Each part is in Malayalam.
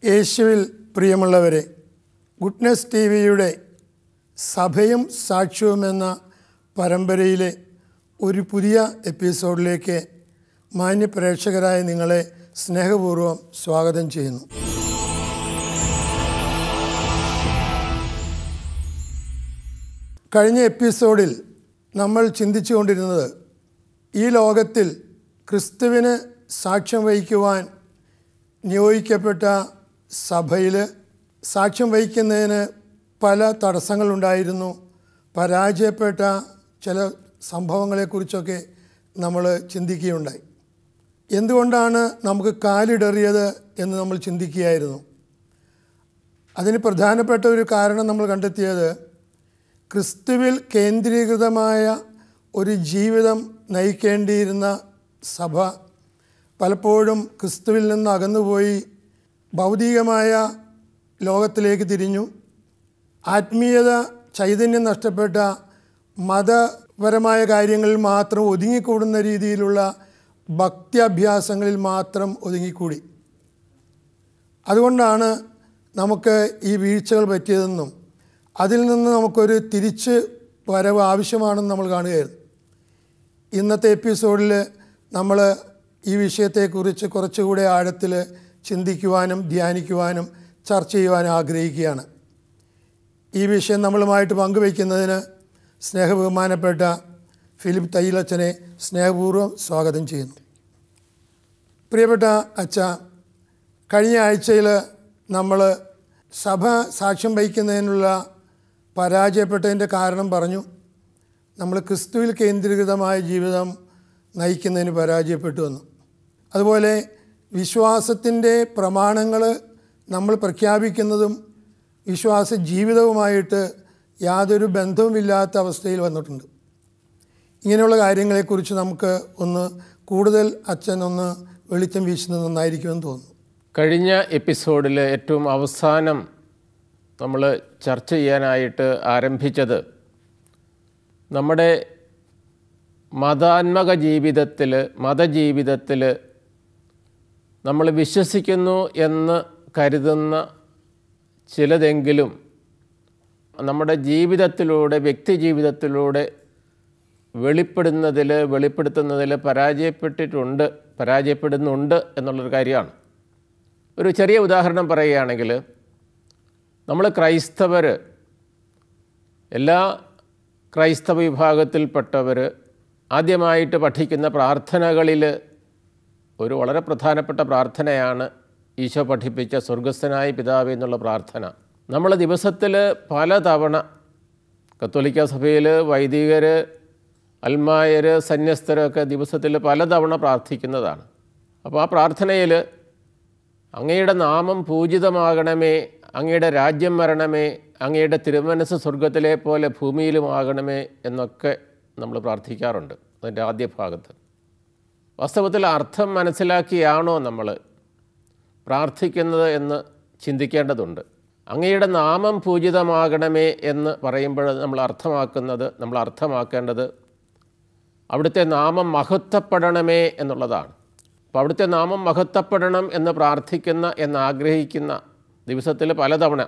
യേശുവിൽ പ്രിയമുള്ളവരെ ഗുഡ്നസ് ടി വിയുടെ സഭയും സാക്ഷ്യവും എന്ന പരമ്പരയിലെ ഒരു പുതിയ എപ്പിസോഡിലേക്ക് മാന്യ പ്രേക്ഷകരായ നിങ്ങളെ സ്നേഹപൂർവ്വം സ്വാഗതം ചെയ്യുന്നു കഴിഞ്ഞ എപ്പിസോഡിൽ നമ്മൾ ചിന്തിച്ചുകൊണ്ടിരുന്നത് ഈ ലോകത്തിൽ ക്രിസ്തുവിന് സാക്ഷ്യം വഹിക്കുവാൻ നിയോഗിക്കപ്പെട്ട സഭയിൽ സാക്ഷ്യം വഹിക്കുന്നതിന് പല തടസ്സങ്ങളുണ്ടായിരുന്നു പരാജയപ്പെട്ട ചില സംഭവങ്ങളെക്കുറിച്ചൊക്കെ നമ്മൾ ചിന്തിക്കുകയുണ്ടായി എന്തുകൊണ്ടാണ് നമുക്ക് കാലിടറിയത് എന്ന് നമ്മൾ ചിന്തിക്കുകയായിരുന്നു അതിന് പ്രധാനപ്പെട്ട ഒരു കാരണം നമ്മൾ കണ്ടെത്തിയത് ക്രിസ്തുവിൽ കേന്ദ്രീകൃതമായ ഒരു ജീവിതം നയിക്കേണ്ടിയിരുന്ന സഭ പലപ്പോഴും ക്രിസ്തുവിൽ നിന്ന് അകന്നുപോയി ഭൗതികമായ ലോകത്തിലേക്ക് തിരിഞ്ഞു ആത്മീയത ചൈതന്യം നഷ്ടപ്പെട്ട മതപരമായ കാര്യങ്ങളിൽ മാത്രം ഒതുങ്ങിക്കൂടുന്ന രീതിയിലുള്ള ഭക്തി മാത്രം ഒതുങ്ങിക്കൂടി അതുകൊണ്ടാണ് നമുക്ക് ഈ വീഴ്ചകൾ പറ്റിയതെന്നും അതിൽ നിന്ന് നമുക്കൊരു തിരിച്ച് വരവ് ആവശ്യമാണെന്ന് നമ്മൾ കാണുകയായിരുന്നു ഇന്നത്തെ എപ്പിസോഡിൽ നമ്മൾ ഈ വിഷയത്തെക്കുറിച്ച് കുറച്ചുകൂടെ ആഴത്തിൽ ചിന്തിക്കുവാനും ധ്യാനിക്കുവാനും ചർച്ച ചെയ്യുവാനും ആഗ്രഹിക്കുകയാണ് ഈ വിഷയം നമ്മളുമായിട്ട് പങ്കുവയ്ക്കുന്നതിന് സ്നേഹബഹുമാനപ്പെട്ട ഫിലിപ്പ് തയ്യിലച്ചനെ സ്നേഹപൂർവ്വം സ്വാഗതം ചെയ്യുന്നു പ്രിയപ്പെട്ട അച്ഛ കഴിഞ്ഞ ആഴ്ചയിൽ നമ്മൾ സഭ സാക്ഷ്യം വഹിക്കുന്നതിനുള്ള പരാജയപ്പെട്ടതിൻ്റെ കാരണം പറഞ്ഞു നമ്മൾ ക്രിസ്തുവിൽ കേന്ദ്രീകൃതമായ ജീവിതം നയിക്കുന്നതിന് പരാജയപ്പെട്ടു വന്നു അതുപോലെ വിശ്വാസത്തിൻ്റെ പ്രമാണങ്ങൾ നമ്മൾ പ്രഖ്യാപിക്കുന്നതും വിശ്വാസ ജീവിതവുമായിട്ട് യാതൊരു ബന്ധവുമില്ലാത്ത അവസ്ഥയിൽ വന്നിട്ടുണ്ട് ഇങ്ങനെയുള്ള കാര്യങ്ങളെക്കുറിച്ച് നമുക്ക് ഒന്ന് കൂടുതൽ അച്ഛൻ ഒന്ന് വെളിച്ചം വീശുന്നത് നന്നായിരിക്കുമെന്ന് തോന്നുന്നു കഴിഞ്ഞ എപ്പിസോഡിൽ ഏറ്റവും അവസാനം നമ്മൾ ചർച്ച ചെയ്യാനായിട്ട് ആരംഭിച്ചത് നമ്മുടെ മതാത്മക ജീവിതത്തിൽ മതജീവിതത്തിൽ നമ്മൾ വിശ്വസിക്കുന്നു എന്ന് കരുതുന്ന ചിലതെങ്കിലും നമ്മുടെ ജീവിതത്തിലൂടെ വ്യക്തി ജീവിതത്തിലൂടെ വെളിപ്പെടുന്നതിൽ വെളിപ്പെടുത്തുന്നതിൽ പരാജയപ്പെട്ടിട്ടുണ്ട് പരാജയപ്പെടുന്നുണ്ട് എന്നുള്ളൊരു കാര്യമാണ് ഒരു ചെറിയ ഉദാഹരണം പറയുകയാണെങ്കിൽ നമ്മൾ ക്രൈസ്തവർ എല്ലാ ക്രൈസ്തവ വിഭാഗത്തിൽപ്പെട്ടവർ ആദ്യമായിട്ട് പഠിക്കുന്ന പ്രാർത്ഥനകളിൽ ഒരു വളരെ പ്രധാനപ്പെട്ട പ്രാർത്ഥനയാണ് ഈശോ പഠിപ്പിച്ച സ്വർഗസ്ഥനായ പിതാവ് എന്നുള്ള പ്രാർത്ഥന നമ്മൾ ദിവസത്തിൽ പലതവണ കത്തോലിക്ക സഭയിൽ വൈദികർ അൽമായർ സന്യസ്തരൊക്കെ ദിവസത്തിൽ പലതവണ പ്രാർത്ഥിക്കുന്നതാണ് അപ്പോൾ ആ പ്രാർത്ഥനയിൽ അങ്ങയുടെ നാമം പൂജിതമാകണമേ അങ്ങയുടെ രാജ്യം വരണമേ അങ്ങയുടെ തിരുമനസ് സ്വർഗത്തിലെ പോലെ ഭൂമിയിലുമാകണമേ എന്നൊക്കെ നമ്മൾ പ്രാർത്ഥിക്കാറുണ്ട് അതിൻ്റെ ആദ്യ ഭാഗത്ത് വാസ്തവത്തിൽ അർത്ഥം മനസ്സിലാക്കിയാണോ നമ്മൾ പ്രാർത്ഥിക്കുന്നത് എന്ന് ചിന്തിക്കേണ്ടതുണ്ട് അങ്ങയുടെ നാമം പൂജിതമാകണമേ എന്ന് പറയുമ്പോൾ നമ്മൾ അർത്ഥമാക്കുന്നത് നമ്മൾ അർത്ഥമാക്കേണ്ടത് അവിടുത്തെ നാമം മഹത്വപ്പെടണമേ എന്നുള്ളതാണ് അപ്പോൾ അവിടുത്തെ നാമം മഹത്വപ്പെടണം എന്ന് പ്രാർത്ഥിക്കുന്ന എന്ന് ആഗ്രഹിക്കുന്ന ദിവസത്തിൽ പലതവണ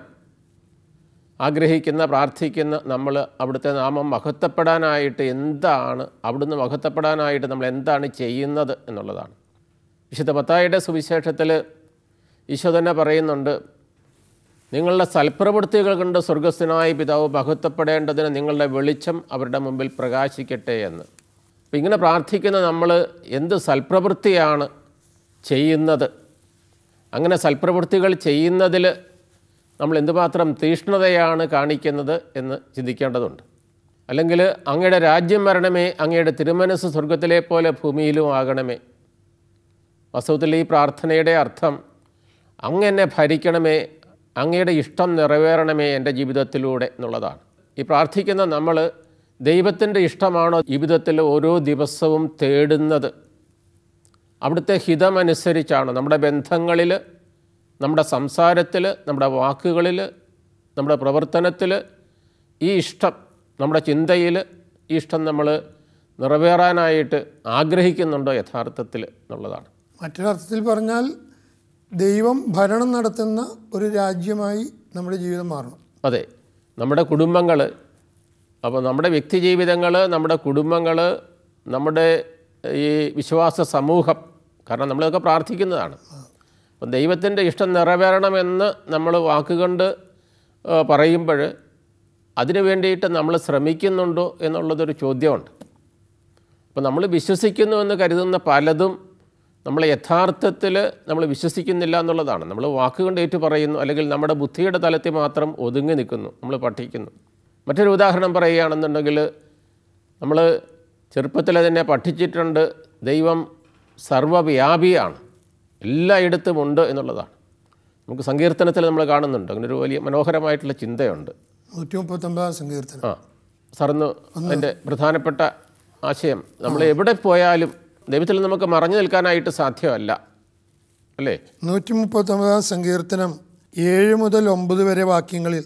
ആഗ്രഹിക്കുന്ന പ്രാർത്ഥിക്കുന്ന നമ്മൾ അവിടുത്തെ നാമം മഹത്വപ്പെടാനായിട്ട് എന്താണ് അവിടുന്ന് മഹത്വപ്പെടാനായിട്ട് നമ്മൾ എന്താണ് ചെയ്യുന്നത് എന്നുള്ളതാണ് വിശുദ്ധ മത്തായിയുടെ സുവിശേഷത്തിൽ ഈശോ തന്നെ പറയുന്നുണ്ട് നിങ്ങളുടെ സൽപ്രവൃത്തികൾ കണ്ട് സ്വർഗസ്ഥനായ പിതാവ് മഹത്വപ്പെടേണ്ടതിന് നിങ്ങളുടെ വെളിച്ചം അവരുടെ മുമ്പിൽ പ്രകാശിക്കട്ടെ എന്ന് അപ്പം ഇങ്ങനെ പ്രാർത്ഥിക്കുന്ന നമ്മൾ എന്ത് സൽപ്രവൃത്തിയാണ് ചെയ്യുന്നത് അങ്ങനെ സൽപ്രവൃത്തികൾ ചെയ്യുന്നതിൽ നമ്മൾ എന്തുമാത്രം തീഷ്ണതയാണ് കാണിക്കുന്നത് എന്ന് ചിന്തിക്കേണ്ടതുണ്ട് അല്ലെങ്കിൽ അങ്ങയുടെ രാജ്യം വരണമേ അങ്ങയുടെ തിരുമനസ് സ്വർഗത്തിലെ പോലെ ഭൂമിയിലും ആകണമേ വാസ്തവത്തിൽ ഈ പ്രാർത്ഥനയുടെ അർത്ഥം അങ്ങ് എന്നെ ഭരിക്കണമേ അങ്ങയുടെ ഇഷ്ടം നിറവേറണമേ എൻ്റെ ജീവിതത്തിലൂടെ എന്നുള്ളതാണ് ഈ പ്രാർത്ഥിക്കുന്ന നമ്മൾ ദൈവത്തിൻ്റെ ഇഷ്ടമാണോ ജീവിതത്തിൽ ഓരോ ദിവസവും തേടുന്നത് അവിടുത്തെ ഹിതമനുസരിച്ചാണ് നമ്മുടെ ബന്ധങ്ങളിൽ നമ്മുടെ സംസാരത്തിൽ നമ്മുടെ വാക്കുകളിൽ നമ്മുടെ പ്രവർത്തനത്തിൽ ഈ ഇഷ്ടം നമ്മുടെ ചിന്തയിൽ ഈ ഇഷ്ടം നമ്മൾ നിറവേറാനായിട്ട് ആഗ്രഹിക്കുന്നുണ്ടോ യഥാർത്ഥത്തിൽ എന്നുള്ളതാണ് മറ്റൊരർത്ഥത്തിൽ പറഞ്ഞാൽ ദൈവം ഭരണം നടത്തുന്ന ഒരു രാജ്യമായി നമ്മുടെ ജീവിതം മാറണം അതെ നമ്മുടെ കുടുംബങ്ങൾ അപ്പോൾ നമ്മുടെ വ്യക്തി ജീവിതങ്ങൾ നമ്മുടെ കുടുംബങ്ങൾ നമ്മുടെ ഈ വിശ്വാസ സമൂഹം കാരണം നമ്മളൊക്കെ പ്രാർത്ഥിക്കുന്നതാണ് അപ്പം ദൈവത്തിൻ്റെ ഇഷ്ടം നിറവേറണമെന്ന് നമ്മൾ വാക്കുകൊണ്ട് പറയുമ്പോൾ അതിനു വേണ്ടിയിട്ട് നമ്മൾ ശ്രമിക്കുന്നുണ്ടോ എന്നുള്ളതൊരു ചോദ്യമുണ്ട് അപ്പോൾ നമ്മൾ വിശ്വസിക്കുന്നു എന്ന് കരുതുന്ന പലതും നമ്മൾ യഥാർത്ഥത്തിൽ നമ്മൾ വിശ്വസിക്കുന്നില്ല എന്നുള്ളതാണ് നമ്മൾ വാക്കുകൊണ്ട് ഏറ്റു പറയുന്നു അല്ലെങ്കിൽ നമ്മുടെ ബുദ്ധിയുടെ തലത്തിൽ മാത്രം ഒതുങ്ങി നിൽക്കുന്നു നമ്മൾ പഠിക്കുന്നു മറ്റൊരു ഉദാഹരണം പറയുകയാണെന്നുണ്ടെങ്കിൽ നമ്മൾ ചെറുപ്പത്തിൽ തന്നെ പഠിച്ചിട്ടുണ്ട് ദൈവം സർവ്വവ്യാപിയാണ് എല്ലായിടത്തും ഉണ്ട് എന്നുള്ളതാണ് നമുക്ക് സങ്കീർത്തനത്തിൽ നമ്മൾ കാണുന്നുണ്ട് അങ്ങനെ ഒരു വലിയ മനോഹരമായിട്ടുള്ള ചിന്തയുണ്ട് നൂറ്റി മുപ്പത്തൊമ്പതാം സങ്കീർത്തനം ആ സാറൊന്ന് അതിൻ്റെ പ്രധാനപ്പെട്ട ആശയം നമ്മൾ എവിടെ പോയാലും ദൈവത്തിൽ നമുക്ക് മറഞ്ഞു നിൽക്കാനായിട്ട് സാധ്യമല്ല അല്ലേ നൂറ്റി മുപ്പത്തൊമ്പതാം സങ്കീർത്തനം ഏഴ് മുതൽ ഒമ്പത് വരെ വാക്യങ്ങളിൽ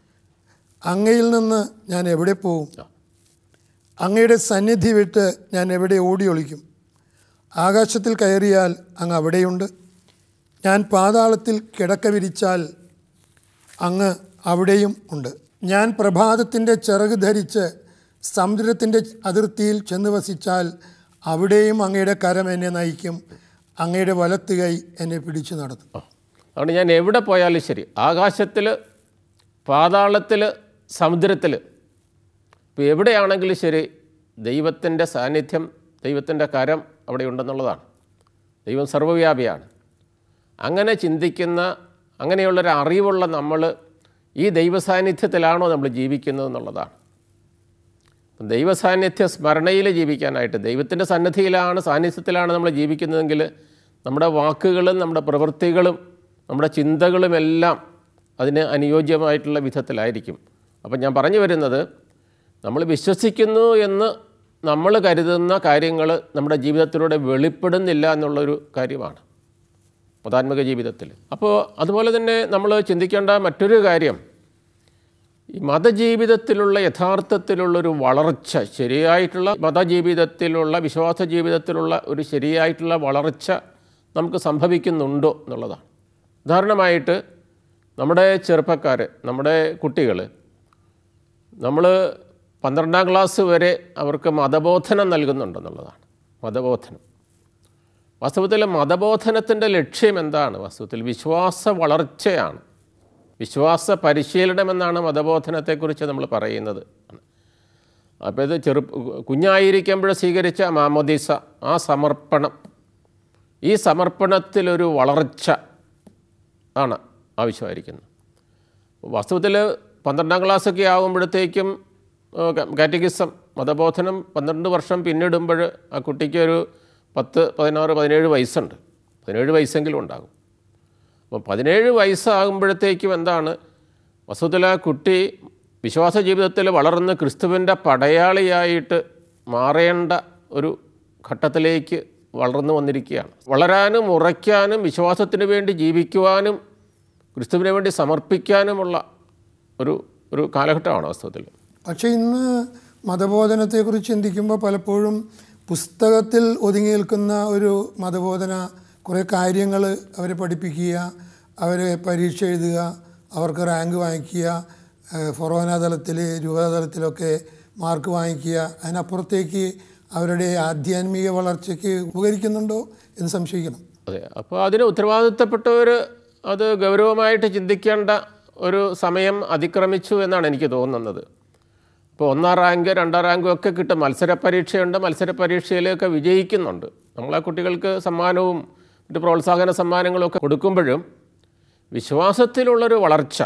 അങ്ങയിൽ നിന്ന് ഞാൻ എവിടെ പോകും അങ്ങയുടെ സന്നിധി വിട്ട് ഞാൻ എവിടെ ഓടി ഒളിക്കും ആകാശത്തിൽ കയറിയാൽ അങ്ങ് അവിടെയുണ്ട് ഞാൻ പാതാളത്തിൽ കിടക്ക വിരിച്ചാൽ അങ്ങ് അവിടെയും ഉണ്ട് ഞാൻ പ്രഭാതത്തിൻ്റെ ചിറക് ധരിച്ച് സമുദ്രത്തിൻ്റെ അതിർത്തിയിൽ ചെന്ന് വസിച്ചാൽ അവിടെയും അങ്ങയുടെ കരം എന്നെ നയിക്കും അങ്ങയുടെ വലത്ത് കൈ എന്നെ പിടിച്ചു നടത്തും ആ അതുകൊണ്ട് ഞാൻ എവിടെ പോയാലും ശരി ആകാശത്തിൽ പാതാളത്തിൽ സമുദ്രത്തിൽ ഇപ്പോൾ എവിടെയാണെങ്കിലും ശരി ദൈവത്തിൻ്റെ സാന്നിധ്യം ദൈവത്തിൻ്റെ കരം അവിടെ ഉണ്ടെന്നുള്ളതാണ് ദൈവം സർവ്വവ്യാപിയാണ് അങ്ങനെ ചിന്തിക്കുന്ന അങ്ങനെയുള്ളൊരു അറിവുള്ള നമ്മൾ ഈ ദൈവസാന്നിധ്യത്തിലാണോ നമ്മൾ ജീവിക്കുന്നത് എന്നുള്ളതാണ് അപ്പം ദൈവസാന്നിധ്യ സ്മരണയിൽ ജീവിക്കാനായിട്ട് ദൈവത്തിൻ്റെ സന്നിധിയിലാണ് സാന്നിധ്യത്തിലാണ് നമ്മൾ ജീവിക്കുന്നതെങ്കിൽ നമ്മുടെ വാക്കുകളും നമ്മുടെ പ്രവൃത്തികളും നമ്മുടെ ചിന്തകളും എല്ലാം അതിന് അനുയോജ്യമായിട്ടുള്ള വിധത്തിലായിരിക്കും അപ്പം ഞാൻ പറഞ്ഞു വരുന്നത് നമ്മൾ വിശ്വസിക്കുന്നു എന്ന് നമ്മൾ കരുതുന്ന കാര്യങ്ങൾ നമ്മുടെ ജീവിതത്തിലൂടെ വെളിപ്പെടുന്നില്ല എന്നുള്ളൊരു കാര്യമാണ് മതാത്മക ജീവിതത്തിൽ അപ്പോൾ അതുപോലെ തന്നെ നമ്മൾ ചിന്തിക്കേണ്ട മറ്റൊരു കാര്യം ഈ മതജീവിതത്തിലുള്ള യഥാർത്ഥത്തിലുള്ളൊരു വളർച്ച ശരിയായിട്ടുള്ള മതജീവിതത്തിലുള്ള വിശ്വാസ ജീവിതത്തിലുള്ള ഒരു ശരിയായിട്ടുള്ള വളർച്ച നമുക്ക് സംഭവിക്കുന്നുണ്ടോ എന്നുള്ളതാണ് ഉദാഹരണമായിട്ട് നമ്മുടെ ചെറുപ്പക്കാർ നമ്മുടെ കുട്ടികൾ നമ്മൾ പന്ത്രണ്ടാം ക്ലാസ് വരെ അവർക്ക് മതബോധനം നൽകുന്നുണ്ടെന്നുള്ളതാണ് മതബോധനം വാസ്തവത്തിൽ മതബോധനത്തിൻ്റെ ലക്ഷ്യം എന്താണ് വാസ്തവത്തിൽ വിശ്വാസ വളർച്ചയാണ് വിശ്വാസ പരിശീലനമെന്നാണ് മതബോധനത്തെക്കുറിച്ച് നമ്മൾ പറയുന്നത് അപ്പോൾ ഇത് ചെറു കുഞ്ഞായിരിക്കുമ്പോൾ സ്വീകരിച്ച മാമോദീസ ആ സമർപ്പണം ഈ സമർപ്പണത്തിലൊരു വളർച്ച ആണ് ആവശ്യമായിരിക്കുന്നത് വാസ്തവത്തിൽ പന്ത്രണ്ടാം ക്ലാസ്സൊക്കെ ആകുമ്പോഴത്തേക്കും കാറ്റഗിസം മതബോധനം പന്ത്രണ്ട് വർഷം പിന്നിടുമ്പോൾ ആ കുട്ടിക്ക് ഒരു പത്ത് പതിനാറ് പതിനേഴ് വയസ്സുണ്ട് പതിനേഴ് വയസ്സെങ്കിലും ഉണ്ടാകും അപ്പോൾ പതിനേഴ് വയസ്സാകുമ്പോഴത്തേക്കും എന്താണ് വസ്തുതല കുട്ടി വിശ്വാസ ജീവിതത്തിൽ വളർന്ന് ക്രിസ്തുവിൻ്റെ പടയാളിയായിട്ട് മാറേണ്ട ഒരു ഘട്ടത്തിലേക്ക് വളർന്നു വന്നിരിക്കുകയാണ് വളരാനും ഉറയ്ക്കാനും വിശ്വാസത്തിന് വേണ്ടി ജീവിക്കുവാനും ക്രിസ്തുവിന് വേണ്ടി സമർപ്പിക്കാനുമുള്ള ഒരു ഒരു കാലഘട്ടമാണ് വാസ്തവത്തിൽ പക്ഷേ ഇന്ന് മതബോധനത്തെക്കുറിച്ച് ചിന്തിക്കുമ്പോൾ പലപ്പോഴും പുസ്തകത്തിൽ ഒതുങ്ങി നിൽക്കുന്ന ഒരു മതബോധന കുറേ കാര്യങ്ങൾ അവരെ പഠിപ്പിക്കുക അവരെ പരീക്ഷ എഴുതുക അവർക്ക് റാങ്ക് വാങ്ങിക്കുക ഏഹ് ഫൊറോന തലത്തിൽ രൂപത തലത്തിലൊക്കെ മാർക്ക് വാങ്ങിക്കുക അതിനപ്പുറത്തേക്ക് അവരുടെ ആധ്യാത്മിക വളർച്ചയ്ക്ക് ഉപകരിക്കുന്നുണ്ടോ എന്ന് സംശയിക്കണം അതെ അപ്പോൾ അതിന് ഉത്തരവാദിത്തപ്പെട്ടവർ അത് ഗൗരവമായിട്ട് ചിന്തിക്കേണ്ട ഒരു സമയം അതിക്രമിച്ചു എന്നാണ് എനിക്ക് തോന്നുന്നത് ഇപ്പോൾ ഒന്നാം റാങ്ക് രണ്ടാം റാങ്കും ഒക്കെ കിട്ടും മത്സര പരീക്ഷയുണ്ട് മത്സര പരീക്ഷയിലൊക്കെ വിജയിക്കുന്നുണ്ട് നമ്മളെ കുട്ടികൾക്ക് സമ്മാനവും മറ്റ് പ്രോത്സാഹന സമ്മാനങ്ങളും ഒക്കെ കൊടുക്കുമ്പോഴും വിശ്വാസത്തിലുള്ളൊരു വളർച്ച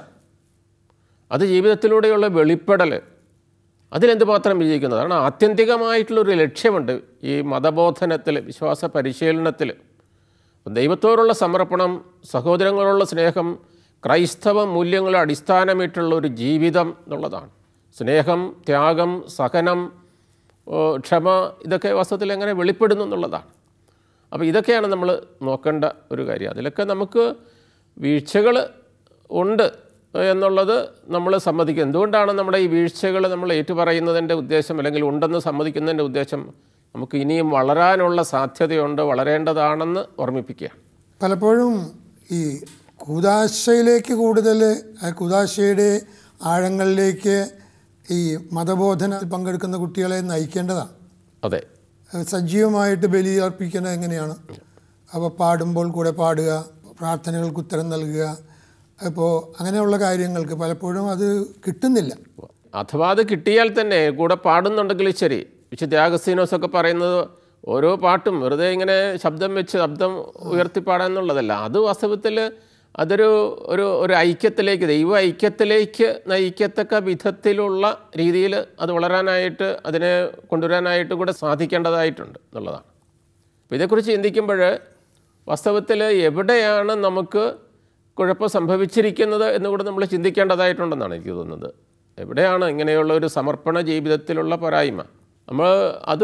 അത് ജീവിതത്തിലൂടെയുള്ള വെളിപ്പെടൽ അതിലെന്തുമാത്രം വിജയിക്കുന്നതാണ് ആത്യന്തികമായിട്ടുള്ളൊരു ലക്ഷ്യമുണ്ട് ഈ മതബോധനത്തിൽ വിശ്വാസ പരിശീലനത്തിൽ ദൈവത്തോടുള്ള സമർപ്പണം സഹോദരങ്ങളോടുള്ള സ്നേഹം ക്രൈസ്തവ മൂല്യങ്ങളെ അടിസ്ഥാനമിട്ടുള്ള ഒരു ജീവിതം എന്നുള്ളതാണ് സ്നേഹം ത്യാഗം സഹനം ഓ, ക്ഷമ ഇതൊക്കെ വാസ്തവത്തിൽ എങ്ങനെ വെളിപ്പെടുന്നു എന്നുള്ളതാണ് അപ്പോൾ ഇതൊക്കെയാണ് നമ്മൾ നോക്കേണ്ട ഒരു കാര്യം അതിലൊക്കെ നമുക്ക് വീഴ്ചകൾ ഉണ്ട് എന്നുള്ളത് നമ്മൾ സമ്മതിക്കും എന്തുകൊണ്ടാണ് നമ്മുടെ ഈ വീഴ്ചകൾ നമ്മൾ ഏറ്റുപറയുന്നതിൻ്റെ ഉദ്ദേശം അല്ലെങ്കിൽ ഉണ്ടെന്ന് സമ്മതിക്കുന്നതിൻ്റെ ഉദ്ദേശം നമുക്ക് ഇനിയും വളരാനുള്ള സാധ്യതയുണ്ട് വളരേണ്ടതാണെന്ന് ഓർമ്മിപ്പിക്കുക പലപ്പോഴും ഈ കൂതാശയിലേക്ക് കൂടുതൽ ആ കൂതാശയുടെ ആഴങ്ങളിലേക്ക് ഈ മതബോധന പങ്കെടുക്കുന്ന കുട്ടികളെ നയിക്കേണ്ടതാണ് അതെ അത് സജീവമായിട്ട് ബലി അർപ്പിക്കുന്നത് എങ്ങനെയാണ് അപ്പോൾ പാടുമ്പോൾ കൂടെ പാടുക പ്രാർത്ഥനകൾക്ക് ഉത്തരം നൽകുക അപ്പോൾ അങ്ങനെയുള്ള കാര്യങ്ങൾക്ക് പലപ്പോഴും അത് കിട്ടുന്നില്ല അഥവാ അത് കിട്ടിയാൽ തന്നെ കൂടെ പാടുന്നുണ്ടെങ്കിൽ ശരി വിശുദ്ധ ആഗസ്തീനോസ് ഒക്കെ പറയുന്നത് ഓരോ പാട്ടും വെറുതെ ഇങ്ങനെ ശബ്ദം വെച്ച് ശബ്ദം ഉയർത്തി പാടാന്നുള്ളതല്ല അത് വാസ്തവത്തിൽ അതൊരു ഒരു ഒരു ഐക്യത്തിലേക്ക് ദൈവ ഐക്യത്തിലേക്ക് നയിക്കത്തക്ക വിധത്തിലുള്ള രീതിയിൽ അത് വളരാനായിട്ട് അതിനെ കൊണ്ടുവരാനായിട്ട് കൂടെ സാധിക്കേണ്ടതായിട്ടുണ്ട് എന്നുള്ളതാണ് അപ്പോൾ ഇതേക്കുറിച്ച് ചിന്തിക്കുമ്പോൾ വാസ്തവത്തിൽ എവിടെയാണ് നമുക്ക് കുഴപ്പം സംഭവിച്ചിരിക്കുന്നത് എന്നുകൂടെ നമ്മൾ ചിന്തിക്കേണ്ടതായിട്ടുണ്ടെന്നാണ് എനിക്ക് തോന്നുന്നത് എവിടെയാണ് ഇങ്ങനെയുള്ള ഒരു സമർപ്പണ ജീവിതത്തിലുള്ള പോരായ്മ നമ്മൾ അത്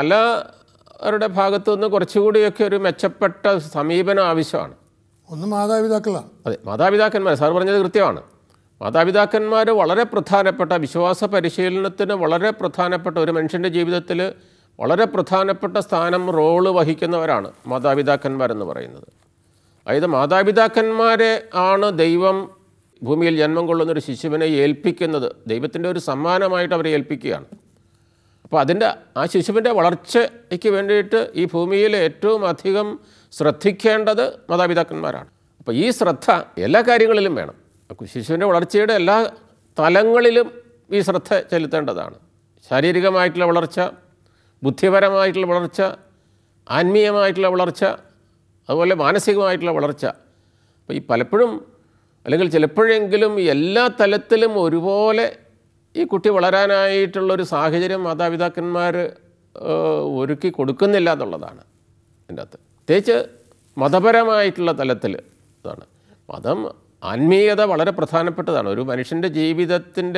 പലരുടെ ഭാഗത്തു നിന്ന് കുറച്ചുകൂടിയൊക്കെ ഒരു മെച്ചപ്പെട്ട സമീപനം ആവശ്യമാണ് ഒന്ന് മാതാപിതാക്കളാണ് അതെ മാതാപിതാക്കന്മാർ സാർ പറഞ്ഞത് കൃത്യമാണ് മാതാപിതാക്കന്മാർ വളരെ പ്രധാനപ്പെട്ട വിശ്വാസ പരിശീലനത്തിന് വളരെ പ്രധാനപ്പെട്ട ഒരു മനുഷ്യൻ്റെ ജീവിതത്തിൽ വളരെ പ്രധാനപ്പെട്ട സ്ഥാനം റോള് വഹിക്കുന്നവരാണ് മാതാപിതാക്കന്മാരെന്ന് പറയുന്നത് അതായത് മാതാപിതാക്കന്മാരെ ആണ് ദൈവം ഭൂമിയിൽ ജന്മം കൊള്ളുന്നൊരു ശിശുവിനെ ഏൽപ്പിക്കുന്നത് ദൈവത്തിൻ്റെ ഒരു സമ്മാനമായിട്ട് അവരെ ഏൽപ്പിക്കുകയാണ് അപ്പോൾ അതിൻ്റെ ആ ശിശുവിൻ്റെ വളർച്ചയ്ക്ക് വേണ്ടിയിട്ട് ഈ ഭൂമിയിൽ ഏറ്റവും അധികം ശ്രദ്ധിക്കേണ്ടത് മാതാപിതാക്കന്മാരാണ് അപ്പോൾ ഈ ശ്രദ്ധ എല്ലാ കാര്യങ്ങളിലും വേണം അപ്പോൾ ശിശുവിൻ്റെ വളർച്ചയുടെ എല്ലാ തലങ്ങളിലും ഈ ശ്രദ്ധ ചെലുത്തേണ്ടതാണ് ശാരീരികമായിട്ടുള്ള വളർച്ച ബുദ്ധിപരമായിട്ടുള്ള വളർച്ച ആത്മീയമായിട്ടുള്ള വളർച്ച അതുപോലെ മാനസികമായിട്ടുള്ള വളർച്ച അപ്പോൾ ഈ പലപ്പോഴും അല്ലെങ്കിൽ ചിലപ്പോഴെങ്കിലും എല്ലാ തലത്തിലും ഒരുപോലെ ഈ കുട്ടി വളരാനായിട്ടുള്ളൊരു സാഹചര്യം മാതാപിതാക്കന്മാർ ഏഹ്, ഒരുക്കി കൊടുക്കുന്നില്ല എന്നുള്ളതാണ് ഇതിൻ്റെ അകത്ത് പ്രത്യേകിച്ച് മതപരമായിട്ടുള്ള തലത്തിൽ ഇതാണ് മതം ആത്മീയത വളരെ പ്രധാനപ്പെട്ടതാണ് ഒരു മനുഷ്യൻ്റെ ജീവിതത്തിൻ്റെ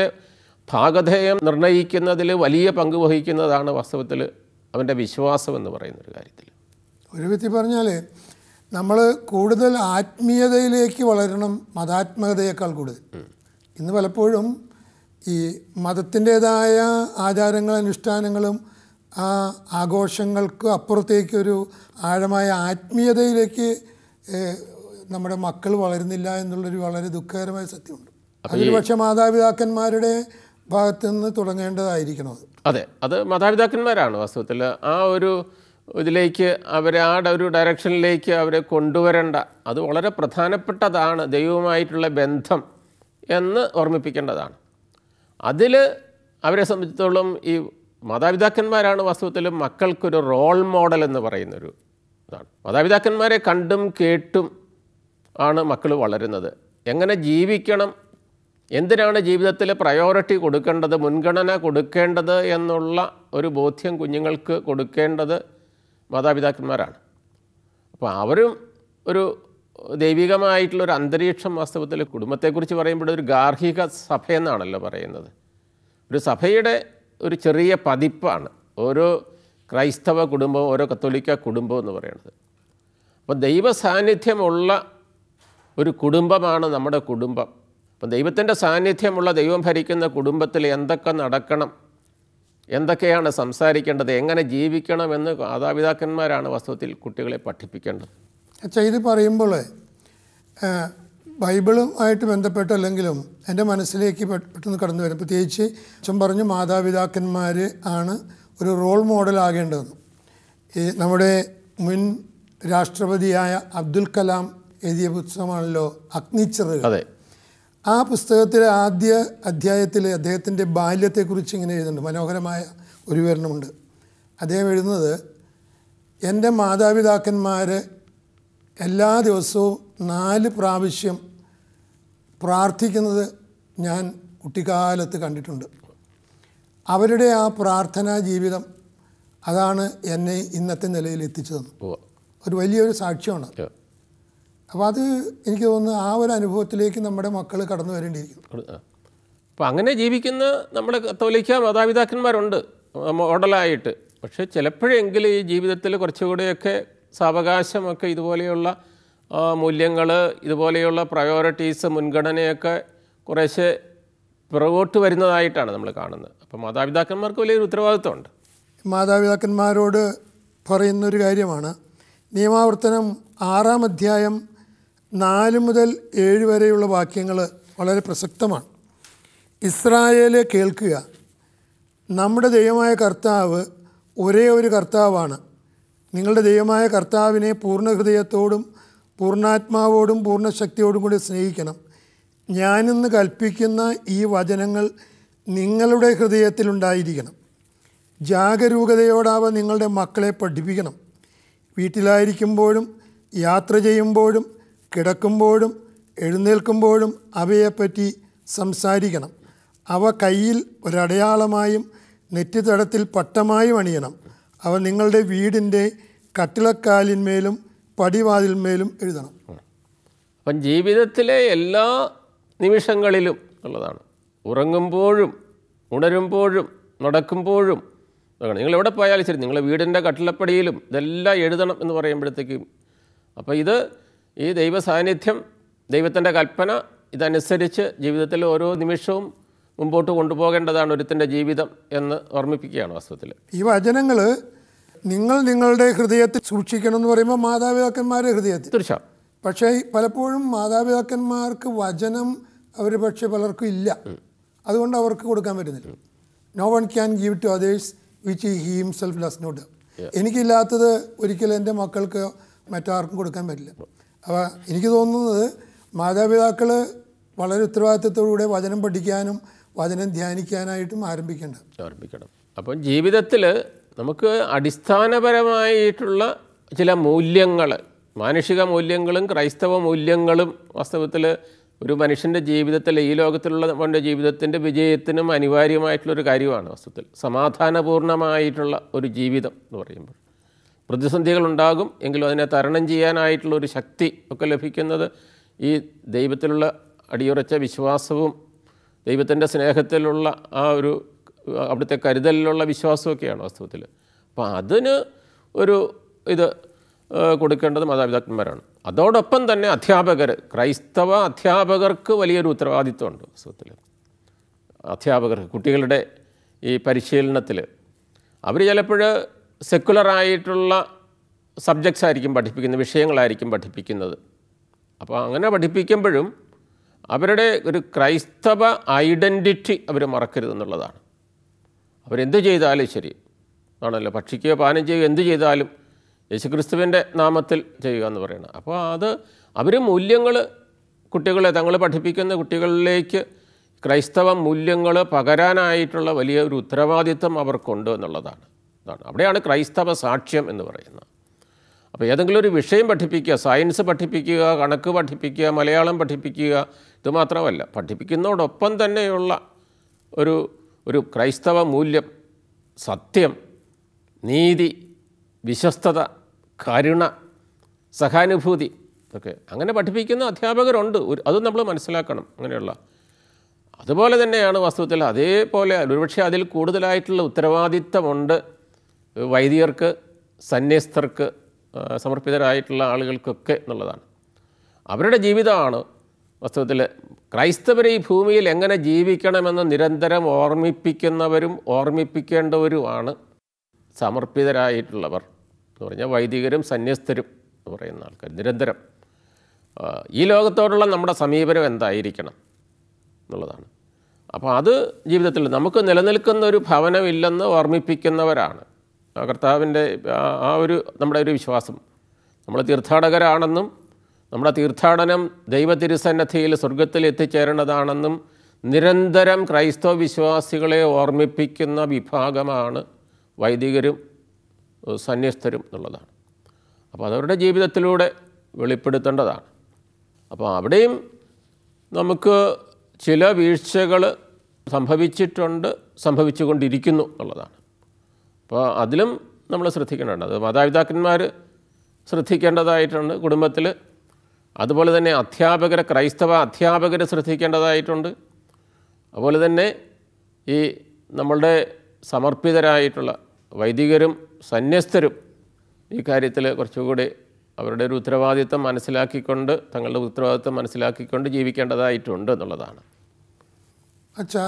ഭാഗധേയം നിർണ്ണയിക്കുന്നതിൽ വലിയ പങ്ക് വഹിക്കുന്നതാണ് വാസ്തവത്തിൽ അവൻ്റെ വിശ്വാസം എന്ന് പറയുന്ന ഒരു കാര്യത്തിൽ ഒരു വിധത്തിൽ പറഞ്ഞാൽ നമ്മൾ കൂടുതൽ ആത്മീയതയിലേക്ക് വളരണം മതാത്മകതയേക്കാൾ കൂടുതൽ ഇന്ന് പലപ്പോഴും ഈ മതത്തിൻ്റേതായ ആചാരങ്ങളും അനുഷ്ഠാനങ്ങളും ആ ആഘോഷങ്ങൾക്ക് അപ്പുറത്തേക്കൊരു ആഴമായ ആത്മീയതയിലേക്ക് ഏഹ്, നമ്മുടെ മക്കൾ വളരുന്നില്ല എന്നുള്ളൊരു വളരെ ദുഃഖകരമായ സത്യമുണ്ട് അതിൽ പക്ഷേ മാതാപിതാക്കന്മാരുടെ ഭാഗത്ത് നിന്ന് തുടങ്ങേണ്ടതായിരിക്കണം അത് അതെ അത് മാതാപിതാക്കന്മാരാണ് വാസ്തവത്തിൽ ആ ഒരു ഇതിലേക്ക് അവരെ ആ ഒരു ഡയറക്ഷനിലേക്ക് അവരെ കൊണ്ടുവരേണ്ട അത് വളരെ പ്രധാനപ്പെട്ടതാണ് ദൈവവുമായിട്ടുള്ള ബന്ധം എന്ന് ഓർമ്മിപ്പിക്കേണ്ടതാണ് അതിൽ അവരെ സംബന്ധിച്ചിടത്തോളം ഈ മാതാപിതാക്കന്മാരാണ് വാസ്തവത്തിൽ മക്കൾക്കൊരു റോൾ മോഡൽ എന്ന് പറയുന്നൊരു ഇതാണ് മാതാപിതാക്കന്മാരെ കണ്ടും കേട്ടും ആണ് മക്കൾ വളരുന്നത് എങ്ങനെ ജീവിക്കണം എന്തിനാണ് ജീവിതത്തിൽ പ്രയോറിറ്റി കൊടുക്കേണ്ടത് മുൻഗണന കൊടുക്കേണ്ടത് എന്നുള്ള ഒരു ബോധ്യം കുഞ്ഞുങ്ങൾക്ക് കൊടുക്കേണ്ടത് മാതാപിതാക്കന്മാരാണ് അപ്പോൾ അവരും ഒരു ദൈവികമായിട്ടുള്ളൊരു അന്തരീക്ഷം വാസ്തവത്തിൽ കുടുംബത്തെക്കുറിച്ച് പറയുമ്പോൾ ഒരു ഗാർഹിക സഭയെന്നാണല്ലോ പറയുന്നത് ഒരു സഭയുടെ ഒരു ചെറിയ പതിപ്പാണ് ഓരോ ക്രൈസ്തവ കുടുംബവും ഓരോ കത്തോലിക്ക കുടുംബം എന്ന് പറയുന്നത് അപ്പോൾ ദൈവ സാന്നിധ്യമുള്ള ഒരു കുടുംബമാണ് നമ്മുടെ കുടുംബം അപ്പം ദൈവത്തിൻ്റെ സാന്നിധ്യമുള്ള ദൈവം ഭരിക്കുന്ന കുടുംബത്തിൽ എന്തൊക്കെ നടക്കണം എന്തൊക്കെയാണ് സംസാരിക്കേണ്ടത് എങ്ങനെ ജീവിക്കണമെന്ന് മാതാപിതാക്കന്മാരാണ് വാസ്തവത്തിൽ കുട്ടികളെ പഠിപ്പിക്കേണ്ടത് അച്ഛാ ഇത് പറയുമ്പോൾ ആ, ബൈബിളുമായിട്ട് ബന്ധപ്പെട്ടല്ലെങ്കിലും എൻ്റെ മനസ്സിലേക്ക് പെ- പെട്ടെന്ന് കടന്നു വരും പ്രത്യേകിച്ച് അച്ഛൻ പറഞ്ഞു മാതാപിതാക്കന്മാർ ആണ് ഒരു റോൾ മോഡലാകേണ്ടതെന്ന് ഈ നമ്മുടെ മുൻ രാഷ്ട്രപതിയായ അബ്ദുൽ കലാം എഴുതിയ പുസ്തകമാണല്ലോ അഗ്നിച്ചിറകൾ അതെ ആ പുസ്തകത്തിലെ ആദ്യ അധ്യായത്തിൽ അദ്ദേഹത്തിൻ്റെ ബാല്യത്തെക്കുറിച്ച് ഇങ്ങനെ എഴുതുന്നുണ്ട് മനോഹരമായ ഒരു വിവരണമുണ്ട് അദ്ദേഹം എഴുതുന്നത് എൻ്റെ മാതാപിതാക്കന്മാർ എല്ലാ ദിവസവും നാല് പ്രാവശ്യം പ്രാർത്ഥിക്കുന്നത് ഞാൻ കുട്ടിക്കാലത്ത് കണ്ടിട്ടുണ്ട് അവരുടെ ആ പ്രാർത്ഥനാ ജീവിതം അതാണ് എന്നെ ഇന്നത്തെ നിലയിൽ എത്തിച്ചതെന്ന് ഉവ്വ്. ഒരു വലിയൊരു സാക്ഷ്യമാണ് ഉവ്വ്. അപ്പോൾ അത് എനിക്ക് തോന്നുന്നു ആ ഒരു അനുഭവത്തിലേക്ക് നമ്മുടെ മക്കൾ കടന്നു വരേണ്ടിയിരിക്കുന്നു അപ്പോൾ അങ്ങനെ ജീവിക്കുന്ന നമ്മുടെ കത്തോലിക്ക മാതാപിതാക്കന്മാരുണ്ട് മോഡലായിട്ട് പക്ഷേ ചിലപ്പോഴെങ്കിലും ഈ ജീവിതത്തിൽ കുറച്ചുകൂടെയൊക്കെ സാവകാശമൊക്കെ ഇതുപോലെയുള്ള മൂല്യങ്ങൾ ഇതുപോലെയുള്ള പ്രയോറിറ്റീസ് മുൻഗണനയൊക്കെ കുറേശ്ശെ പിറകോട്ട് വരുന്നതായിട്ടാണ് നമ്മൾ കാണുന്നത് അപ്പോൾ മാതാപിതാക്കന്മാർക്ക് വലിയൊരു ഉത്തരവാദിത്വമുണ്ട് മാതാപിതാക്കന്മാരോട് പറയുന്നൊരു കാര്യമാണ് നിയമാവർത്തനം ആറാം അധ്യായം നാല് മുതൽ ഏഴ് വരെയുള്ള വാക്യങ്ങൾ വളരെ പ്രസക്തമാണ് ഇസ്രായേലെ കേൾക്കുക നമ്മുടെ ദൈവമായ കർത്താവ് ഒരേ ഒരു കർത്താവാണ് നിങ്ങളുടെ ദൈവമായ കർത്താവിനെ പൂർണ്ണ ഹൃദയത്തോടും പൂർണ്ണാത്മാവോടും പൂർണ്ണശക്തിയോടും കൂടി സ്നേഹിക്കണം ഞാനിന്ന് കൽപ്പിക്കുന്ന ഈ വചനങ്ങൾ നിങ്ങളുടെ ഹൃദയത്തിലുണ്ടായിരിക്കണം ജാഗരൂകതയോടാവ നിങ്ങളുടെ മക്കളെ പഠിപ്പിക്കണം വീട്ടിലായിരിക്കുമ്പോഴും യാത്ര ചെയ്യുമ്പോഴും കിടക്കുമ്പോഴും എഴുന്നേൽക്കുമ്പോഴും അവയെപ്പറ്റി സംസാരിക്കണം അവ കയ്യിൽ ഒരടയാളമായും നെറ്റിത്തടത്തിൽ പട്ടമായും അണിയണം അവ നിങ്ങളുടെ വീടിൻ്റെ കട്ടിളക്കാലിന്മേലും പടിവാതിന്മേലും എഴുതണം അപ്പം ജീവിതത്തിലെ എല്ലാ നിമിഷങ്ങളിലും ഉള്ളതാണ് ഉറങ്ങുമ്പോഴും ഉണരുമ്പോഴും നടക്കുമ്പോഴും അതാണ് നിങ്ങൾ എവിടെ പോയാലും ശരി നിങ്ങളെ വീടിൻ്റെ കട്ടിളപ്പടിയിലും ഇതെല്ലാം എഴുതണം എന്ന് പറയുമ്പോഴത്തേക്കും അപ്പോൾ ഇത് ഈ ദൈവ സാന്നിധ്യം ദൈവത്തിൻ്റെ കൽപ്പന ഇതനുസരിച്ച് ജീവിതത്തിൽ ഓരോ നിമിഷവും മുമ്പോട്ട് കൊണ്ടുപോകേണ്ടതാണ് ഒരുത്തിൻ്റെ ജീവിതം എന്ന് ഓർമ്മിപ്പിക്കുകയാണ് വാസ്തവത്തിൽ ഈ വചനങ്ങൾ നിങ്ങൾ നിങ്ങളുടെ ഹൃദയത്തിൽ സൂക്ഷിക്കണം എന്ന് പറയുമ്പോൾ മാതാപിതാക്കന്മാരുടെ ഹൃദയത്തിൽ തീർച്ചയായും പക്ഷേ പലപ്പോഴും മാതാപിതാക്കന്മാർക്ക് വചനം അവർ പക്ഷേ പലർക്കും ഇല്ല അതുകൊണ്ട് അവർക്ക് കൊടുക്കാൻ പറ്റുന്നില്ല no one can give to others which he himself does not എനിക്കില്ലാത്തത് ഒരിക്കലും എൻ്റെ മക്കൾക്ക് മറ്റാർക്കും കൊടുക്കാൻ പറ്റില്ല അപ്പോൾ എനിക്ക് തോന്നുന്നത് മാതാപിതാക്കൾ വളരെ ഉത്തരവാദിത്തത്തോടുകൂടെ വചനം പഠിക്കാനും വചനം ധ്യാനിക്കാനായിട്ടും ആരംഭിക്കേണ്ടത് ഓർമ്മിക്കണം അപ്പം ജീവിതത്തിൽ നമുക്ക് അടിസ്ഥാനപരമായിട്ടുള്ള ചില മൂല്യങ്ങൾ മാനുഷിക മൂല്യങ്ങളും ക്രൈസ്തവ മൂല്യങ്ങളും വാസ്തവത്തിൽ ഒരു മനുഷ്യൻ്റെ ജീവിതത്തിൽ ഈ ലോകത്തിലുള്ള നമ്മുടെ ജീവിതത്തിൻ്റെ വിജയത്തിനും അനിവാര്യമായിട്ടുള്ളൊരു കാര്യമാണ് വാസ്തവത്തിൽ സമാധാനപൂർണ്ണമായിട്ടുള്ള ഒരു ജീവിതം എന്ന് പറയുമ്പോൾ പ്രതിസന്ധികളുണ്ടാകും എങ്കിലും അതിനെ തരണം ചെയ്യാനായിട്ടുള്ള ഒരു ശക്തി ഒക്കെ ലഭിക്കുന്നത് ഈ ദൈവത്തിലുള്ള അടിയുറച്ച വിശ്വാസവും ദൈവത്തിൻ്റെ സ്നേഹത്തിലുള്ള ആ ഒരു അവിടുത്തെ കരുതലിലുള്ള വിശ്വാസമൊക്കെയാണ് വാസ്തവത്തിൽ അപ്പോൾ അതിന് ഒരു ഇത് ആ, കൊടുക്കേണ്ടത് മാതാപിതാക്കന്മാരാണ് അതോടൊപ്പം തന്നെ അധ്യാപകർ ക്രൈസ്തവ അധ്യാപകർക്ക് വലിയൊരു ഉത്തരവാദിത്വമുണ്ട് വാസ്തവത്തിൽ അധ്യാപകർ കുട്ടികളുടെ ഈ പരിശീലനത്തിൽ അവർ ചിലപ്പോൾ സെക്കുലറായിട്ടുള്ള സബ്ജക്ട്സ് ആയിരിക്കും പഠിപ്പിക്കുന്നത് വിഷയങ്ങളായിരിക്കും പഠിപ്പിക്കുന്നത് അപ്പോൾ അങ്ങനെ പഠിപ്പിക്കുമ്പോഴും അവരുടെ ഒരു ക്രൈസ്തവ ഐഡൻറ്റിറ്റി അവർ മറക്കരുതെന്നുള്ളതാണ് അവരെന്ത് ചെയ്താലും ശരി ആണല്ലോ ഭക്ഷിക്കുകയോ പാനം ചെയ്യുകയോ എന്ത് ചെയ്താലും യേശുക്രിസ്തുവിൻ്റെ നാമത്തിൽ ചെയ്യുക എന്ന് പറയുന്നത് അപ്പോൾ അത് അവർ മൂല്യങ്ങൾ കുട്ടികളെ തങ്ങൾ പഠിപ്പിക്കുന്ന കുട്ടികളിലേക്ക് ക്രൈസ്തവ മൂല്യങ്ങൾ പകരാനായിട്ടുള്ള വലിയ ഒരു ഉത്തരവാദിത്വം അവർക്കുണ്ട് എന്നുള്ളതാണ് അതാണ് അവിടെയാണ് ക്രൈസ്തവ സാക്ഷ്യം എന്ന് പറയുന്നത് അപ്പോൾ ഏതെങ്കിലും ഒരു വിഷയം പഠിപ്പിക്കുക സയൻസ് പഠിപ്പിക്കുക കണക്ക് പഠിപ്പിക്കുക മലയാളം പഠിപ്പിക്കുക ഇത് മാത്രമല്ല പഠിപ്പിക്കുന്നതോടൊപ്പം തന്നെയുള്ള ഒരു ഒരു ക്രൈസ്തവ മൂല്യം സത്യം നീതി വിശ്വസ്തത കരുണ സഹാനുഭൂതി ഒക്കെ അങ്ങനെ പഠിപ്പിക്കുന്ന അധ്യാപകരുണ്ട് ഒരു അതും നമ്മൾ മനസ്സിലാക്കണം അങ്ങനെയുള്ള അതുപോലെ തന്നെയാണ് വാസ്തവത്തിൽ അതേപോലെ ഒരുപക്ഷെ അതിൽ കൂടുതലായിട്ടുള്ള ഉത്തരവാദിത്തമുണ്ട് വൈദികർക്ക് സന്യസ്തർക്ക് ആ, സമർപ്പിതരായിട്ടുള്ള ആളുകൾക്കൊക്കെ എന്നുള്ളതാണ് അവരുടെ ജീവിതമാണ് വാസ്തവത്തിൽ ക്രൈസ്തവരെ ഈ ഭൂമിയിൽ എങ്ങനെ ജീവിക്കണമെന്ന് നിരന്തരം ഓർമ്മിപ്പിക്കുന്നവരും ഓർമ്മിപ്പിക്കേണ്ടവരുമാണ് സമർപ്പിതരായിട്ടുള്ളവർ എന്ന് പറഞ്ഞാൽ വൈദികരും സന്യസ്തരും എന്ന് പറയുന്ന ആൾക്കാർ നിരന്തരം ആ, ഈ ലോകത്തോടുള്ള നമ്മുടെ സമീപനം എന്തായിരിക്കണം എന്നുള്ളതാണ് അപ്പോൾ അത് ജീവിതത്തിൽ നമുക്ക് നിലനിൽക്കുന്ന ഒരു ഭവനമില്ലെന്ന് ഓർമ്മിപ്പിക്കുന്നവരാണ് ആ കർത്താവിൻ്റെ ആ- ആ ഒരു നമ്മുടെ ഒരു വിശ്വാസം നമ്മൾ തീർത്ഥാടകരാണെന്നും നമ്മുടെ തീർത്ഥാടനം ദൈവ തിരുസന്നദ്ധിയിൽ സ്വർഗത്തിൽ എത്തിച്ചേരേണ്ടതാണെന്നും നിരന്തരം ക്രൈസ്തവ വിശ്വാസികളെ ഓർമ്മിപ്പിക്കുന്ന വിഭാഗമാണ് വൈദികരും ഏഹ് സന്യസ്തരും എന്നുള്ളതാണ് അപ്പോൾ അതവരുടെ ജീവിതത്തിലൂടെ വെളിപ്പെടുത്തേണ്ടതാണ് അപ്പോൾ അവിടെയും നമുക്ക് ചില വീഴ്ചകൾ സംഭവിച്ചിട്ടുണ്ട് സംഭവിച്ചുകൊണ്ടിരിക്കുന്നു എന്നുള്ളതാണ് അപ്പോൾ അതിലും നമ്മൾ ശ്രദ്ധിക്കേണ്ടതുണ്ട് അത് മാതാപിതാക്കന്മാർ ശ്രദ്ധിക്കേണ്ടതായിട്ടുണ്ട് കുടുംബത്തിൽ അതുപോലെ തന്നെ അധ്യാപകരെ ക്രൈസ്തവ അധ്യാപകർ ശ്രദ്ധിക്കേണ്ടതായിട്ടുണ്ട് അതുപോലെ തന്നെ ഈ നമ്മളുടെ സമർപ്പിതരായിട്ടുള്ള വൈദികരും സന്യസ്തരും ഈ കാര്യത്തിൽ കുറച്ചുകൂടി അവരുടെ ഒരു ഉത്തരവാദിത്തം മനസ്സിലാക്കിക്കൊണ്ട് തങ്ങളുടെ ഉത്തരവാദിത്തം മനസ്സിലാക്കിക്കൊണ്ട് ജീവിക്കേണ്ടതായിട്ടുണ്ട് എന്നുള്ളതാണ് അച്ഛാ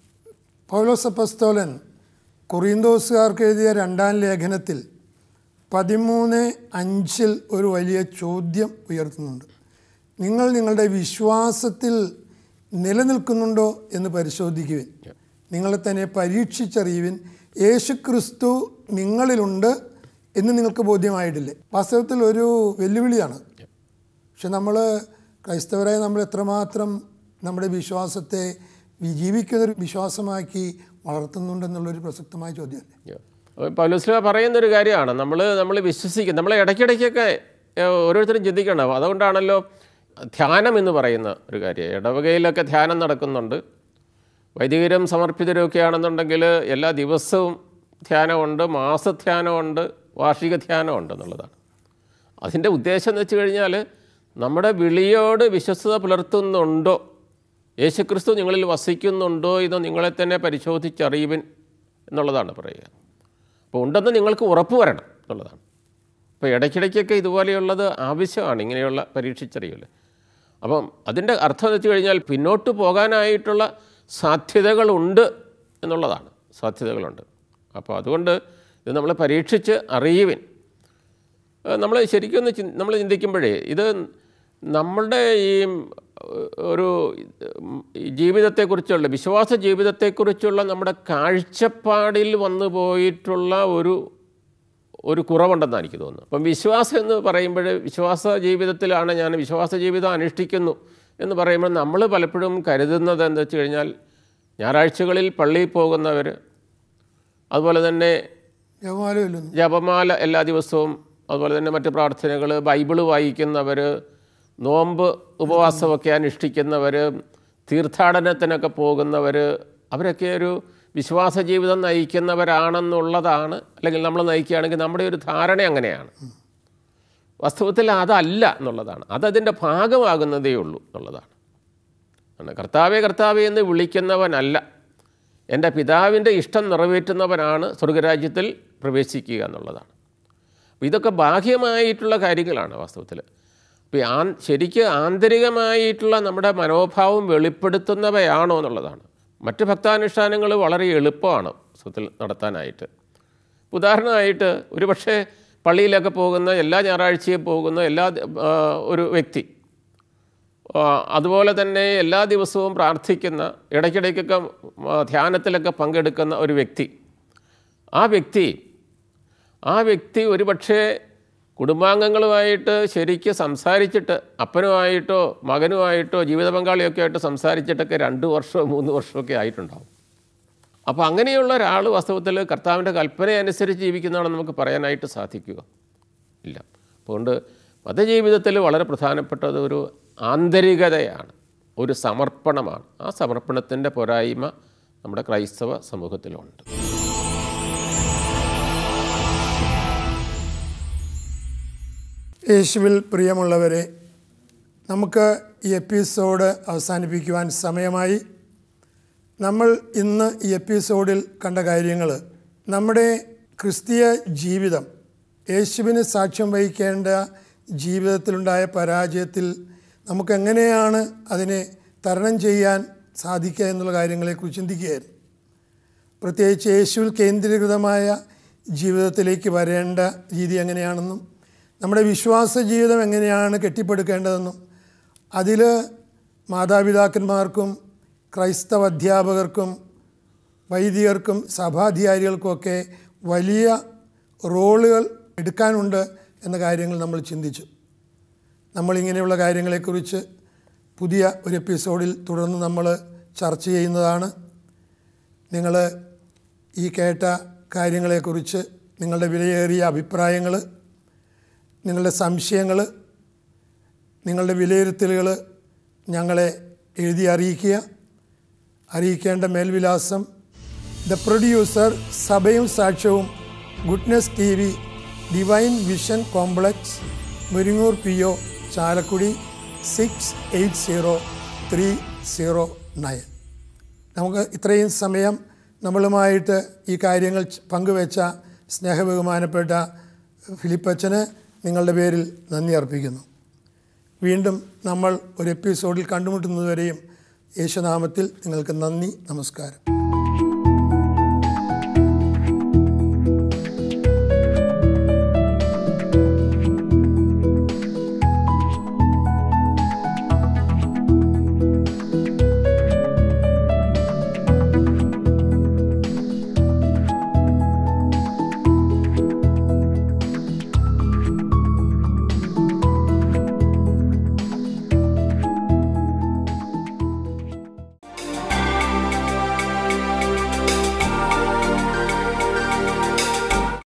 പൗലോസ് അപ്പസ്തോലൻ കൊറിന്തോസുകാർക്ക് എഴുതിയ രണ്ടാം ലേഖനത്തിൽ പതിമൂന്ന് അഞ്ചിൽ ഒരു വലിയ ചോദ്യം ഉയർത്തുന്നുണ്ട് നിങ്ങൾ നിങ്ങളുടെ വിശ്വാസത്തിൽ നിലനിൽക്കുന്നുണ്ടോ എന്ന് പരിശോധിക്കുവിൻ നിങ്ങളെ തന്നെ പരീക്ഷിച്ചറിയുവിൻ യേശു ക്രിസ്തു നിങ്ങളിലുണ്ട് എന്ന് നിങ്ങൾക്ക് ബോധ്യമായിട്ടില്ലേ വാസ്തവത്തിൽ ഒരു വെല്ലുവിളിയാണ് പക്ഷെ നമ്മൾ ക്രൈസ്തവരായി നമ്മൾ എത്രമാത്രം നമ്മുടെ വിശ്വാസത്തെ വി- ജീവിക്കുന്നൊരു വിശ്വാസമാക്കി വളർത്തുന്നുണ്ടെന്നുള്ളൊരു പ്രസക്തമായ ചോദ്യമല്ലേ പൗലോസ്ലിഹ പറയുന്നൊരു കാര്യമാണ് നമ്മൾ നമ്മൾ വിശ്വസിക്കും നമ്മൾ ഇടയ്ക്കിടയ്ക്കൊക്കെ ഏഹ്, ഓരോരുത്തരും ചിന്തിക്കണം അതുകൊണ്ടാണല്ലോ ധ്യാനം എന്ന് പറയുന്ന ഒരു കാര്യം ഇടവകയിലൊക്കെ ധ്യാനം നടക്കുന്നുണ്ട് വൈദികരും സമർപ്പിതരും ഒക്കെ ആണെന്നുണ്ടെങ്കിൽ എല്ലാ ദിവസവും ധ്യാനമുണ്ട് മാസധ്യാനമുണ്ട് വാർഷിക ധ്യാനമുണ്ട് എന്നുള്ളതാണ് അതിൻ്റെ ഉദ്ദേശം എന്ന് വെച്ച് കഴിഞ്ഞാൽ നമ്മുടെ വിളിയോട് വിശ്വസ്തത പുലർത്തുന്നുണ്ടോ യേശുക്രിസ്തു നിങ്ങളിൽ വസിക്കുന്നുണ്ടോ എന്ന് നിങ്ങളെ തന്നെ പരിശോധിച്ചറിയുവിൻ എന്നുള്ളതാണ് പറയുക അപ്പോൾ ഉണ്ടെന്ന് നിങ്ങൾക്ക് ഉറപ്പ് വരണം എന്നുള്ളതാണ് അപ്പോൾ ഇടയ്ക്കിടയ്ക്കൊക്കെ ഇതുപോലെയുള്ളത് ആവശ്യമാണ് ഇങ്ങനെയുള്ള പരീക്ഷിച്ചറിയൽ അപ്പം അതിൻ്റെ അർത്ഥം എന്ന് വെച്ച് കഴിഞ്ഞാൽ പിന്നോട്ട് പോകാനായിട്ടുള്ള സാധ്യതകളുണ്ട് എന്നുള്ളതാണ് സാധ്യതകളുണ്ട് അപ്പോൾ അതുകൊണ്ട് ഇത് നമ്മൾ പരീക്ഷിച്ച് അറിയുവിൻ നമ്മൾ ശരിക്കും ഒന്ന് ചിന് നമ്മൾ ചിന്തിക്കുമ്പോഴേ ഇത് നമ്മളുടെ ഈ ഒരു ഈ ജീവിതത്തെക്കുറിച്ചുള്ള വിശ്വാസ ജീവിതത്തെക്കുറിച്ചുള്ള നമ്മുടെ കാഴ്ചപ്പാടിൽ വന്നു പോയിട്ടുള്ള ഒരു ഒരു കുറവുണ്ടെന്നാണ് എനിക്ക് തോന്നുന്നത് അപ്പം വിശ്വാസം എന്ന് പറയുമ്പോൾ വിശ്വാസ ജീവിതത്തിലാണ് ഞാൻ വിശ്വാസ ജീവിതം അനുഷ്ഠിക്കുന്നു എന്ന് പറയുമ്പോൾ നമ്മൾ പലപ്പോഴും കരുതുന്നത് എന്താ വെച്ച് കഴിഞ്ഞാൽ ഞായറാഴ്ചകളിൽ പള്ളിയിൽ പോകുന്നവർ അതുപോലെ തന്നെ ജപമാലയില്ലൊന്നും ജപമാല എല്ലാ ദിവസവും അതുപോലെ തന്നെ മറ്റ് പ്രാർത്ഥനകൾ ബൈബിള് വായിക്കുന്നവർ നോമ്പ് ഉപവാസമൊക്കെ അനുഷ്ഠിക്കുന്നവർ തീർത്ഥാടനത്തിനൊക്കെ പോകുന്നവർ അവരൊക്കെ ഒരു വിശ്വാസ ജീവിതം നയിക്കുന്നവരാണെന്നുള്ളതാണ് അല്ലെങ്കിൽ നമ്മൾ നയിക്കുകയാണെങ്കിൽ നമ്മുടെ ഒരു ധാരണ അങ്ങനെയാണ് വാസ്തവത്തിൽ അതല്ല എന്നുള്ളതാണ് അതതിൻ്റെ ഭാഗമാകുന്നതേ ഉള്ളൂ എന്നുള്ളതാണ് ആണ് കർത്താവെ കർത്താവെ എന്ന് വിളിക്കുന്നവനല്ല എൻ്റെ പിതാവിൻ്റെ ഇഷ്ടം നിറവേറ്റുന്നവനാണ് സ്വർഗരാജ്യത്തിൽ പ്രവേശിക്കുക എന്നുള്ളതാണ് അപ്പോൾ ഇതൊക്കെ ബാഹ്യമായിട്ടുള്ള കാര്യങ്ങളാണ് വാസ്തവത്തിൽ അപ്പോൾ ആ ശരിക്ക് ആന്തരികമായിട്ടുള്ള നമ്മുടെ മനോഭാവം വെളിപ്പെടുത്തുന്നവയാണോ എന്നുള്ളതാണ് മറ്റ് ഭക്താനുഷ്ഠാനങ്ങൾ വളരെ എളുപ്പമാണ് വാസ്തവത്തിൽ നടത്താനായിട്ട് ഉദാഹരണമായിട്ട് ഒരുപക്ഷെ പള്ളിയിലൊക്കെ പോകുന്ന എല്ലാ ഞായറാഴ്ചയും പോകുന്ന എല്ലാ ആ, ഒരു വ്യക്തി ആ, അതുപോലെ തന്നെ എല്ലാ ദിവസവും പ്രാർത്ഥിക്കുന്ന ഇടയ്ക്കിടയ്ക്കൊക്കെ ആ, ധ്യാനത്തിലൊക്കെ പങ്കെടുക്കുന്ന ഒരു വ്യക്തി ആ വ്യക്തി ആ വ്യക്തി ഒരുപക്ഷെ കുടുംബാംഗങ്ങളുമായിട്ട് ശരിക്ക് സംസാരിച്ചിട്ട് അപ്പനുമായിട്ടോ മകനുമായിട്ടോ ജീവിത പങ്കാളിയൊക്കെ ആയിട്ട് സംസാരിച്ചിട്ടൊക്കെ രണ്ട് വർഷമോ മൂന്ന് വർഷമൊക്കെ ആയിട്ടുണ്ടാവും അപ്പോൾ അങ്ങനെയുള്ള ഒരാൾ വാസ്തവത്തിൽ കർത്താവിൻ്റെ കൽപ്പന അനുസരിച്ച് ജീവിക്കുന്നതാണെന്ന് നമുക്ക് പറയാനായിട്ട് സാധിക്കുക ഇല്ല അതുകൊണ്ട് മതജീവിതത്തിൽ വളരെ പ്രധാനപ്പെട്ടത് ഒരു ആന്തരികതയാണ് ഒരു സമർപ്പണമാണ് ആ സമർപ്പണത്തിൻ്റെ പോരായ്മ നമ്മുടെ ക്രൈസ്തവ സമൂഹത്തിലുണ്ട് യേശുവിൽ പ്രിയമുള്ളവരെ നമുക്ക് ഈ എപ്പിസോഡ് അവസാനിപ്പിക്കുവാൻ സമയമായി നമ്മൾ ഇന്ന് ഈ എപ്പിസോഡിൽ കണ്ട കാര്യങ്ങൾ നമ്മുടെ ക്രിസ്തീയ ജീവിതം യേശുവിന് സാക്ഷ്യം വഹിക്കേണ്ട ജീവിതത്തിലുണ്ടായ പരാജയത്തിൽ നമുക്കെങ്ങനെയാണ് അതിനെ തരണം ചെയ്യാൻ സാധിക്കുക എന്നുള്ള കാര്യങ്ങളെക്കുറിച്ച് ചിന്തിക്കുകയായിരുന്നു പ്രത്യേകിച്ച് യേശുവിൽ കേന്ദ്രീകൃതമായ ജീവിതത്തിലേക്ക് വരേണ്ട രീതി എങ്ങനെയാണെന്നും നമ്മുടെ വിശ്വാസ ജീവിതം എങ്ങനെയാണ് കെട്ടിപ്പടുക്കേണ്ടതെന്നും അതിൽ മാതാപിതാക്കന്മാർക്കും ക്രൈസ്തവ അധ്യാപകർക്കും വൈദികർക്കും സഭാധികാരികൾക്കുമൊക്കെ വലിയ റോളുകൾ എടുക്കാനുണ്ട് എന്ന കാര്യങ്ങൾ നമ്മൾ ചിന്തിച്ചു നമ്മളിങ്ങനെയുള്ള കാര്യങ്ങളെക്കുറിച്ച് പുതിയ ഒരു എപ്പിസോഡിൽ തുടർന്ന് നമ്മൾ ചർച്ച ചെയ്യുന്നതാണ് നിങ്ങൾ ഈ കേട്ട കാര്യങ്ങളെക്കുറിച്ച് നിങ്ങളുടെ വിലയേറിയ അഭിപ്രായങ്ങൾ നിങ്ങളുടെ സംശയങ്ങൾ നിങ്ങളുടെ വിലയിരുത്തലുകൾ ഞങ്ങളെ എഴുതി അറിയിക്കുക അറിയിക്കേണ്ട മേൽവിലാസം ദ പ്രൊഡ്യൂസർ സഭയും സാക്ഷ്യവും goodness T V divine vision complex Muringoor P O Chalakudy six eight zero three zero nine നമുക്ക് ഇത്രയും സമയം നമ്മളുമായിട്ട് ഈ കാര്യങ്ങൾ ച- പങ്കുവെച്ച സ്നേഹബഹുമാനപ്പെട്ട ഫിലിപ്പച്ചന് നിങ്ങളുടെ പേരിൽ നന്ദി അർപ്പിക്കുന്നു വീണ്ടും നമ്മൾ ഒരു എപ്പിസോഡിൽ കണ്ടുമുട്ടുന്നതുവരെയും യേശുനാമത്തിൽ നിങ്ങൾക്ക് നന്ദി നമസ്കാരം